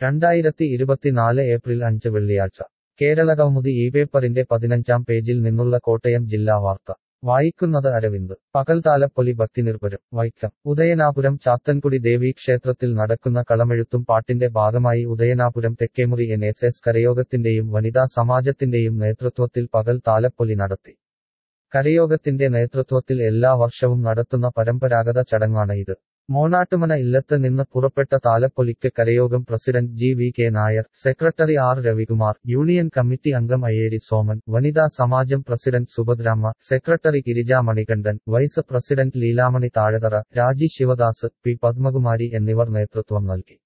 രണ്ടായിരത്തി ഇരുപത്തിനാല് ഏപ്രിൽ അഞ്ച് വെള്ളിയാഴ്ച കേരളകൗമുദി ഈ പേപ്പറിന്റെ പതിനഞ്ചാം പേജിൽ നിന്നുള്ള കോട്ടയം ജില്ലാ വാർത്ത വായിക്കുന്നത് അരവിന്ദ് പകൽത്താലപ്പൊലി ഭക്തിനിർഭരം വൈക്കം ഉദയനാപുരം ചാത്തൻകുടി ദേവീക്ഷേത്രത്തിൽ നടക്കുന്ന കളമെഴുത്തും പാട്ടിന്റെ ഭാഗമായി Udayanapuram Thekkemuri N S S കരയോഗത്തിന്റെയും വനിതാ സമാജത്തിന്റെയും നേതൃത്വത്തിൽ പകൽ താലപ്പൊലി നടത്തി കരയോഗത്തിന്റെ നേതൃത്വത്തിൽ എല്ലാ വർഷവും നടത്തുന്ന പരമ്പരാഗത ചടങ്ങാണ് ഇത് മോണാട്ടുമന ഇല്ലത്ത് നിന്ന് പുറപ്പെട്ട താലപ്പൊലിക്ക് കരയോഗം president G V K Nair secretary R Ravikumar union committee അംഗം അയ്യേരി സോമൻ വനിതാ സമാജം president Subhadramma secretary Girija Manikandan vice president Leelamani Thazhathara Raji Sivadas P Padmakumari എന്നിവർ നേതൃത്വം നൽകി